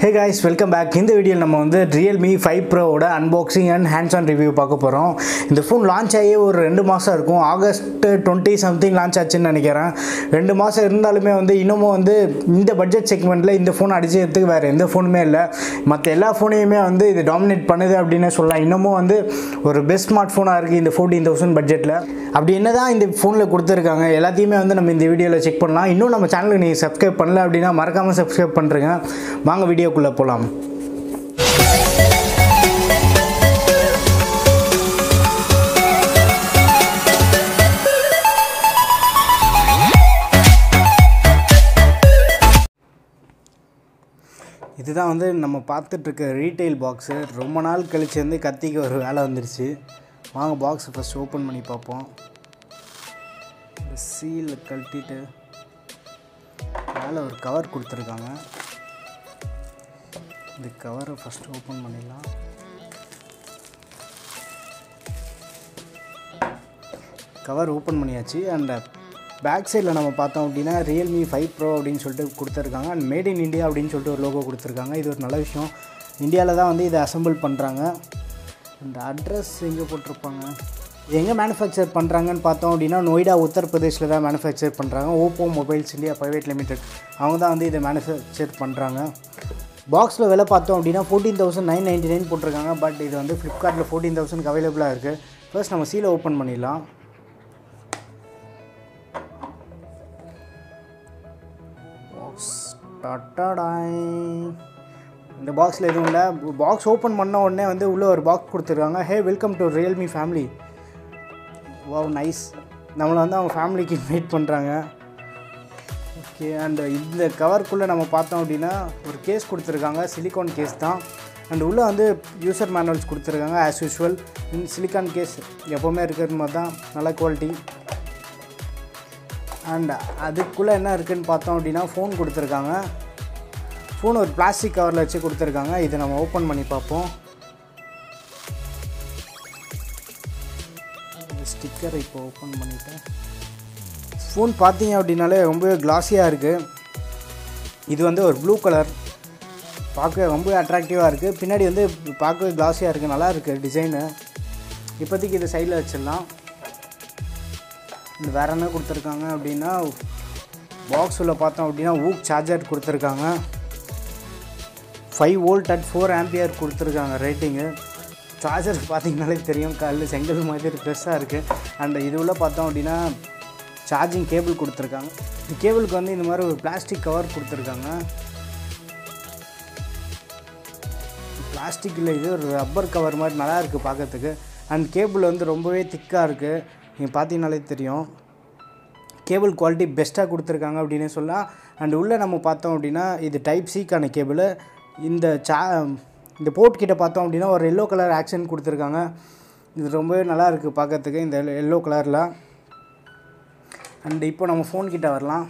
hey guys welcome back இந்த வீடியோவில் நம்ம வந்து ரியல்மி ஃபைவ் ப்ரோவோட unboxing and hands on review பார்க்க போகிறோம் இந்த ஃபோன் லான்ச் ஆகி ஒரு ரெண்டு மாதம் இருக்கும் ஆகஸ்ட் டுவெண்ட்டி சம்திங் லான்ச் ஆச்சுன்னு நினைக்கிறேன் ரெண்டு மாதம் இருந்தாலுமே வந்து இன்னமும் வந்து இந்த பட்ஜெட் செக்மெண்ட்டில் இந்த ஃபோன் அடிச்சதுக்கு வேறு எந்த ஃபோனுமே இல்லை மற்ற எல்லா ஃபோனையுமே வந்து இது டாமினேட் பண்ணுது அப்படின்னு சொல்லலாம் இன்னமும் வந்து ஒரு பெஸ்ட் ஸ்மார்ட் ஃபோனாக இருக்குது இந்த ஃபோர்டீன் தௌசண்ட் பட்ஜெட்டில் அப்படி என்ன தான் இந்த ஃபோனில் கொடுத்துருக்காங்க எல்லாத்தையுமே வந்து நம்ம இந்த வீடியோவில் செக் பண்ணலாம் இன்னும் நம்ம சேனலுக்கு நீங்கள் சப்ஸ்கிரைப் பண்ணல அப்படின்னா மறக்காமல் சப்ஸ்கிரைப் பண்ணுறேங்க வாங்க வீடியோக்குள்ளே போகலாம் இதுதான் வந்து நம்ம பார்த்துட்ருக்க ரீட்டைல் பாக்ஸு ரொம்ப நாள் கழிச்சு வந்து கத்திக்கு ஒரு வேலை வந்துருச்சு வாங்க பாக்ஸ் ஃபஸ்ட் ஓப்பன் பண்ணி பார்ப்போம் இந்த சீல் கழட்டிட்டு மேலே ஒரு கவர் கொடுத்துருக்காங்க இந்த கவரை ஃபஸ்ட் ஓப்பன் பண்ணிடலாம் கவர் ஓப்பன் பண்ணியாச்சு அண்ட் பேக் சைடில் நம்ம பார்த்தோம் அப்படின்னா ரியல்மி ஃபைவ் ப்ரோ அப்படின்னு சொல்லிட்டு கொடுத்துருக்காங்க அண்ட் மேட் இன் இந்தியா அப்படின்னு சொல்லிட்டு ஒரு லோகோ கொடுத்துருக்காங்க இது ஒரு நல்ல விஷயம் இந்தியாவில் தான் வந்து இதை அசம்பிள் பண்ணுறாங்க அண்ட் அட்ரஸ் எங்கே போட்டிருப்பாங்க இது எங்கே மேனுஃபேக்சர் பண்ணுறாங்கன்னு பார்த்தோம் அப்படின்னா நொய்டா உத்தரப்பிரதேஷில் தான் மேனுஃபேக்சர் பண்ணுறாங்க Oppo mobiles India private limited அவங்க தான் வந்து இதை மேனுஃபேக்சர் பண்ணுறாங்க பாக்ஸில் விலை பார்த்தோம் அப்படின்னா fourteen thousand nine ninety nine போட்டிருக்காங்க பட் இது வந்து ஃப்ளிப்கார்ட்டில் ஃபோர்டீன் தௌசண்ட்க்கு அவைலபிளாக இருக்குது ஃபர்ஸ்ட் நம்ம சீலை ஓப்பன் பண்ணிடலாம் பாக்ஸ் டட்டடாய் இந்த பாக்ஸில் எதுவும் இல்லை பாக்ஸ் ஓப்பன் பண்ண உடனே வந்து உள்ளே ஒரு பாக்ஸ் கொடுத்துருக்காங்க hey welcome to Realme family wow nice நம்மளை வந்து அவங்க ஃபேமிலிக்கு இன்வைட் பண்ணுறாங்க ஓகே அண்ட் இந்த கவருக்குள்ளே நம்ம பார்த்தோம் அப்படின்னா ஒரு கேஸ் கொடுத்துருக்காங்க சிலிக்கான் கேஸ் தான் அண்ட் உள்ளே வந்து யூசர் மேனுவல்ஸ் கொடுத்துருக்காங்க ஆஸ் யூஷுவல் இந்த சிலிக்கான் கேஸ் எப்போவுமே இருக்கிற மாதிரி தான் நல்ல குவாலிட்டி அண்ட் அதுக்குள்ளே என்ன இருக்குதுன்னு பார்த்தோம் அப்படின்னா ஃபோன் கொடுத்துருக்காங்க ஃபோன் ஒரு பிளாஸ்டிக் கவரில் வச்சு கொடுத்துருக்காங்க இதை நம்ம ஓப்பன் பண்ணி பார்ப்போம் ஸ்டிக்கர் இப்போ ஓப்பன் பண்ணிட்டேன் ஃபோன் பார்த்தீங்க அப்படின்னாலே ரொம்பவே கிளாஸியாக இருக்குது இது வந்து ஒரு ப்ளூ கலர் பார்க்க ரொம்ப அட்ராக்டிவாக இருக்குது பின்னாடி வந்து பார்க்கவே கிளாஸியாக இருக்குது நல்லா இருக்குது டிசைனு இப்போதைக்கு இது சைடில் வச்சிடலாம் இந்த வேறு என்ன கொடுத்துருக்காங்க அப்படின்னா பாக்ஸ் உள்ள பார்த்தோம் அப்படின்னா ஊக் சார்ஜர் கொடுத்துருக்காங்க five volt at four ampere கொடுத்துருக்காங்க ரேட்டிங்கு சார்ஜர் பார்த்தீங்கனாலே தெரியும் கல் செங்கல் மாதிரி பெருசாக இருக்குது அண்ட் இது உள்ள பார்த்தோம் அப்படின்னா சார்ஜிங் கேபிள் கொடுத்துருக்காங்க இந்த கேபிளுக்கு வந்து இந்த மாதிரி ஒரு பிளாஸ்டிக் கவர் கொடுத்துருக்காங்க பிளாஸ்டிக் இல்லை இது ஒரு ரப்பர் கவர் மாதிரி நல்லா இருக்குது பார்க்கறதுக்கு அண்ட் கேபிள் வந்து ரொம்பவே திக்காக இருக்குது நீங்கள் பார்த்தீங்கனாலே தெரியும் கேபிள் குவாலிட்டி பெஸ்ட்டாக கொடுத்துருக்காங்க அப்படின்னு சொல்லலாம் அண்ட் உள்ளே நம்ம பார்த்தோம் அப்படின்னா இது டைப் சிக்கான கேபிள் இந்த சா இந்த போர்ட் கிட்ட பார்த்தோம் அப்படின்னா ஒரு எல்லோ கலர் ஆக்ஷன் கொடுத்துருக்காங்க இது ரொம்பவே நல்லா இருக்குது பார்க்கறதுக்கு இந்த எல்லோ கலரில் அண்ட் இப்போ நம்ம ஃபோன் கிட்ட வரலாம்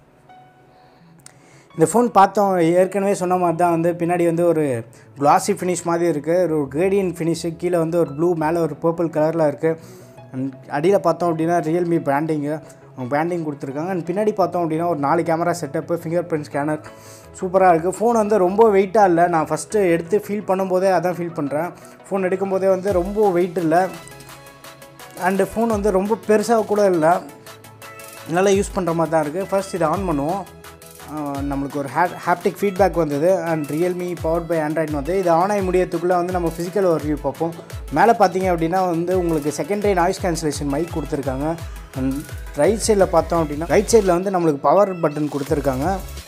இந்த ஃபோன் பார்த்தோம் ஏற்கனவே சொன்ன மாதிரி தான் வந்து பின்னாடி வந்து ஒரு கிளாசி ஃபினிஷ் மாதிரி இருக்குது ஒரு கிரேடியன் ஃபினிஷு கீழே வந்து ஒரு ப்ளூ மேலே ஒரு பர்பிள் கலரில் இருக்குது அண்ட் அடியில் பார்த்தோம் அப்படின்னா ரியல்மி பிராண்டிங்கு அவங்க பிராண்டிங் கொடுத்துருக்காங்க அண்ட் பின்னாடி பார்த்தோம் அப்படின்னா ஒரு நாலு camera setup finger print scanner சூப்பராக இருக்குது ஃபோன் வந்து ரொம்ப வெயிட்டாக இல்லை நான் ஃபஸ்ட்டு எடுத்து ஃபீல் பண்ணும்போதே அதான் ஃபீல் பண்ணுறேன் ஃபோன் எடுக்கும்போதே வந்து ரொம்ப வெயிட் இல்லை அண்டு ஃபோன் வந்து ரொம்ப பெருசாக கூட இல்லை நல்லா யூஸ் பண்ணுற மாதிரி தான் இருக்குது ஃபர்ஸ்ட் இதை ஆன் பண்ணுவோம் நம்மளுக்கு ஒரு ஹே ஹாப்டிக் ஃபீட்பேக் வந்தது and Realme power by Android வந்து இது ஆன் ஆகி முடியறதுக்குள்ளே வந்து நம்ம ஃபிசிக்கல் ஒரு ரிவ்யூ பார்ப்போம் மேலே பார்த்தீங்க அப்படின்னா வந்து உங்களுக்கு செகண்டரி நாய்ஸ் கேன்சலேஷன் மைக் கொடுத்துருக்காங்க அண்ட் ரைட் சைடில் பார்த்தோம் அப்படின்னா ரைட் சைடில் வந்து நம்மளுக்கு பவர் பட்டன் கொடுத்துருக்காங்க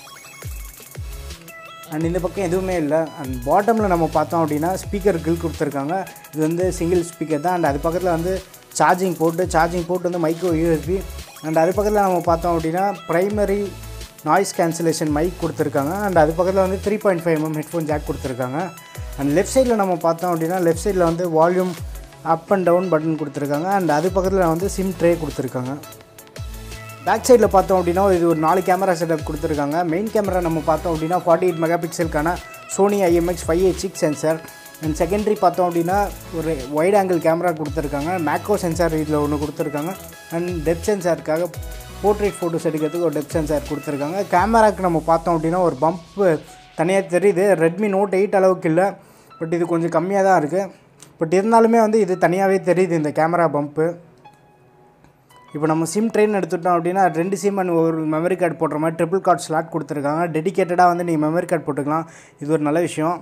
அண்ட் இந்த பக்கம் எதுவுமே இல்லை அண்ட் பாட்டமில் நம்ம பார்த்தோம் அப்படின்னா ஸ்பீக்கர் கில் கொடுத்துருக்காங்க இது வந்து சிங்கிள் ஸ்பீக்கர் தான் அண்ட் அது பக்கத்தில் வந்து சார்ஜிங் போட்டு சார்ஜிங் போட்டு வந்து மைக்ரோ யூஎஸ்பி அண்ட் அது பக்கத்தில் நம்ம பார்த்தோம் அப்படின்னா ப்ரைமரி நாய்ஸ் கேன்சலேஷன் மைக் கொடுத்துருக்காங்க அண்ட் அது பக்கத்தில் வந்து three point five mm headphone jack கொடுத்துருக்காங்க அண்ட் லெஃப்ட் சைடில் நம்ம பார்த்தோம் அப்படின்னா லெஃப்ட் சைடில் வந்து volume up and down button கொடுத்துருக்காங்க அண்ட் அது பக்கத்தில் வந்து சிம் ட்ரே கொடுத்துருக்காங்க பேக் சைடில் பார்த்தோம் அப்படின்னா இது ஒரு நாலு கேமரா செட்டப் கொடுத்துருக்காங்க மெயின் கேமரா நம்ம பார்த்தோம் அப்படின்னா ஃபார்ட்டி எயிட் மெகா பிக்சலுக்கான Sony IMX five eight six sensor and secondary பார்த்தோம் அப்படின்னா ஒரு வைட் ஆங்கிள் கேமரா கொடுத்துருக்காங்க மேக்ரோ சென்சார் இதில் ஒன்று கொடுத்துருக்காங்க அண்ட் டெப் சென்சாருக்காக போர்ட்ரேட் ஃபோட்டோஸ் எடுக்கிறதுக்கு ஒரு டெப் சென்சார் கொடுத்துருக்காங்க கேமராக்கு நம்ம பார்த்தோம் அப்படின்னா ஒரு பம்ப் தனியாக தெரியுது ரெட்மி நோட் எயிட் அளவுக்கு இல்லை பட் இது கொஞ்சம் கம்மியாக தான் இருக்குது பட் இருந்தாலுமே வந்து இது தனியாகவே தெரியுது இந்த கேமரா பம்ப்பு இப்போ நம்ம சிம் ட்ரெயின் எடுத்துட்டோம் அப்படின்னா ரெண்டு சிம் அண்ட் ஒரு மெமரி கார்டு போடுற மாதிரி ட்ரிபிள் கார்டு ஸ்லாட் கொடுத்துருக்காங்க டெடிக்கேட்டடாக வந்து நீங்கள் மெமரி கார்டு போட்டுக்கலாம் இது ஒரு நல்ல விஷயம்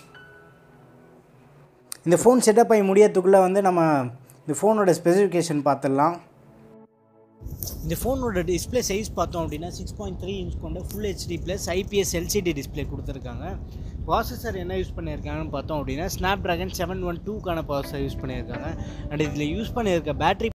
இந்த ஃபோன் செட்டப் ஆகி முடியறதுக்குள்ளே வந்து நம்ம இந்த ஃபோனோட ஸ்பெசிஃபிகேஷன் பார்த்துடலாம் இந்த ஃபோனோட டிஸ்பிளே சைஸ் பார்த்தோம் அப்படின்னா சிக்ஸ் பாயிண்ட் த்ரீ இன்ச் கொண்ட full HD plus IPS LCD display கொடுத்துருக்காங்க ப்ராசஸர் என்ன யூஸ் பண்ணியிருக்காங்கன்னு பார்த்தோம் அப்படின்னா ஸ்னாப் ட்ராகன் செவன் ஒன் டூக்கான ப்ராசஸர் யூஸ் பண்ணியிருக்காங்க அண்ட் இதில் யூஸ் பண்ணியிருக்க பேட்டரி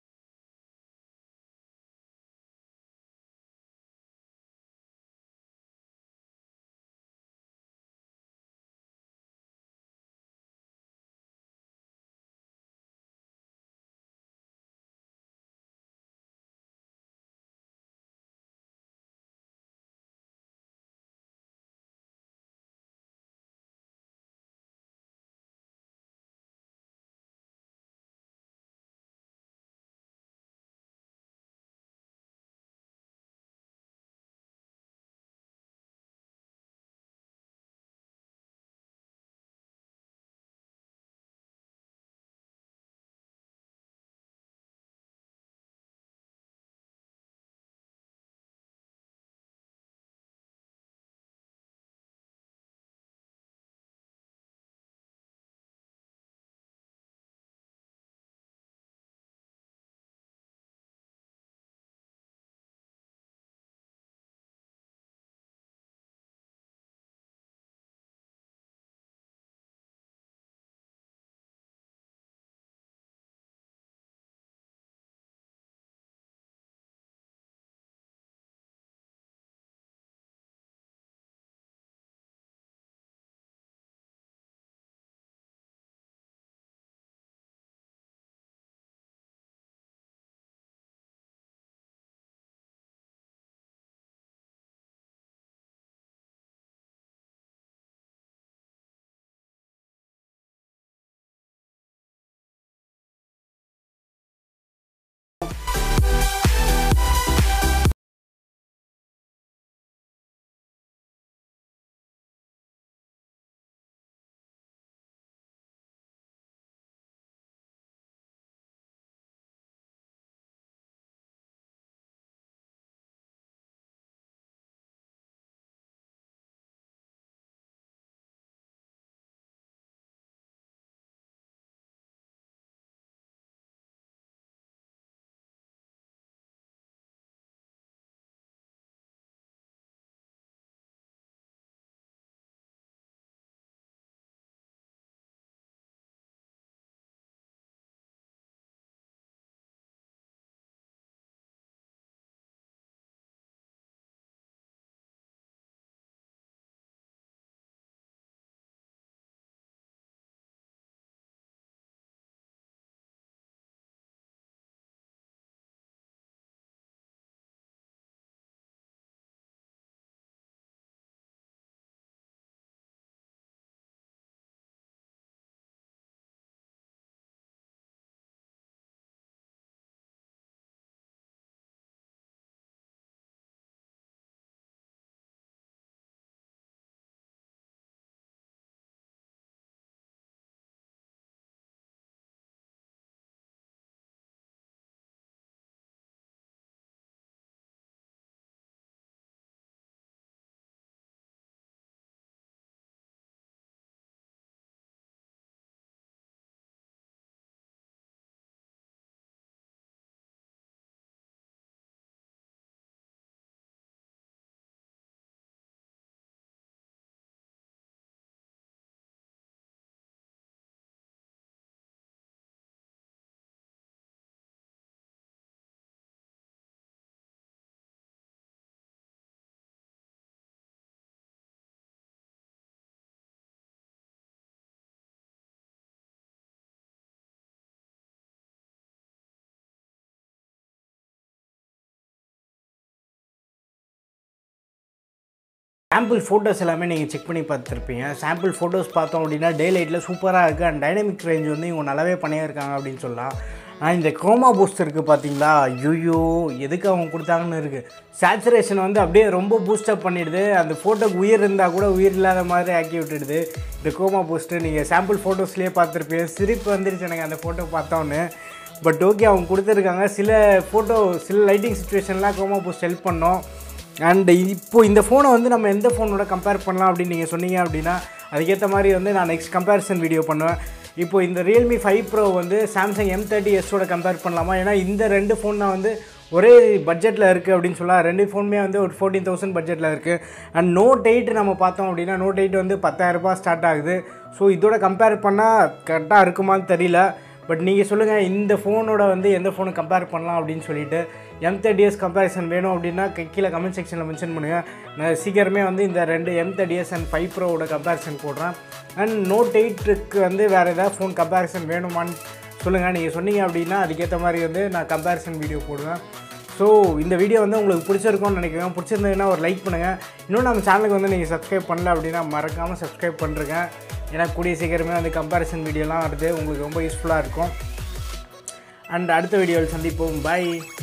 சாம்பிள் ஃபோட்டோஸ் எல்லாமே நீங்கள் செக் பண்ணி பார்த்துருப்பீங்க சாம்பிள் ஃபோட்டோஸ் பார்த்தோம் அப்படின்னா டே லைட்டில் சூப்பராக இருக்குது அண்ட் டைனமிக் ரேஞ்ச் வந்து இவங்க நல்லாவே பண்ணியிருக்காங்க அப்படின்னு சொல்லலாம் ஆனால் இந்த குரோமா பூஸ்ட் இருக்குது பார்த்தீங்களா ஐயோ எதுக்கு அவங்க கொடுத்தாங்கன்னு இருக்குது சேச்சுரேஷன் வந்து அப்படியே ரொம்ப பூஸ்டப் பண்ணிடுது அந்த ஃபோட்டோக்கு உயிர் இருந்தால் கூட உயிர் இல்லாத மாதிரி ஆக்கி விட்டுடுது இந்த குரோமா பூஸ்ட்டு நீங்கள் சாம்பிள் ஃபோட்டோஸ்லேயே பார்த்துருப்பீங்க சிரிப்பு வந்துருச்சு எனக்கு அந்த ஃபோட்டோ பார்த்தோன்னு பட் ஓகே அவங்க கொடுத்துருக்காங்க சில ஃபோட்டோ சில லைட்டிங் சுச்சுவேஷன்லாம் குரோமா பூஸ்ட் ஹெல்ப் பண்ணோம் அண்ட் இப்போ இந்த ஃபோனை வந்து நம்ம எந்த ஃபோனோட கம்பேர் பண்ணலாம் அப்படின்னு நீங்கள் சொன்னீங்க அப்படின்னா அதுக்கேற்ற மாதிரி வந்து நான் நெக்ஸ்ட் கம்பேரிசன் வீடியோ பண்ணுவேன் இப்போ இந்த ரியல்மி ஃபைவ் ப்ரோ வந்து சாம்சங் எம் தேர்ட்டி எஸ்ஸோட கம்பேர் பண்ணலாமா ஏன்னா இந்த ரெண்டு ஃபோன் தான் வந்து ஒரே பட்ஜெட்டில் இருக்குது அப்படின்னு சொல்லலாம் ரெண்டு ஃபோனுமே வந்து ஒரு ஃபோர்டீன் தௌசண்ட் பட்ஜெட்டில் இருக்குது அண்ட் நோட் எயிட் நம்ம பார்த்தோம் அப்படின்னா நோட் எயிட் வந்து பத்தாயிரரூபா ஸ்டார்ட் ஆகுது ஸோ இதோட கம்பேர் பண்ணால் கரெக்டாக இருக்குமான்னு தெரியல பட் நீங்கள் சொல்லுங்கள் இந்த ஃபோனோட வந்து எந்த ஃபோனை கம்பேர் பண்ணலாம் அப்படின்னு சொல்லிட்டு எம் தேர்ட்டி இயர்ஸ் கம்பேரிசன் வேணும் அப்படின்னா கீ- கீழே கமெண்ட் செக்ஷனில் மென்ஷன் பண்ணுங்கள் நான் சீக்கிரமே வந்து இந்த ரெண்டு எம் தேர்ட்டி இயர்ஸ் அண்ட் ஃபைவ் ப்ரோவோட கம்பேரிசன் போடுறேன் அண்ட் நோட் எயிட்டுக்கு வந்து வேறு ஏதாவது ஃபோன் கம்பேரிசன் வேணுமான்னு சொல்லுங்கள் நீங்கள் சொன்னீங்க அப்படின்னா அதுக்கேற்ற மாதிரி வந்து நான் கம்பேரிசன் வீடியோ போடுவேன் ஸோ இந்த வீடியோ வந்து உங்களுக்கு பிடிச்சிருக்கும்னு நினைக்கிறேன் பிடிச்சிருந்ததுன்னா ஒரு லைக் பண்ணுங்கள் இன்னும் நம்ம சேனலுக்கு வந்து நீங்கள் சப்ஸ்கிரைப் பண்ணல அப்படின்னா மறக்காமல் சப்ஸ்கிரைப் பண்ணுறேங்க ஏன்னா கூடிய சீக்கிரமே வந்து கம்பேரிசன் வீடியோலாம் வருது உங்களுக்கு ரொம்ப யூஸ்ஃபுல்லாக இருக்கும் அண்ட் அடுத்த வீடியோவில் சந்திப்போம் பை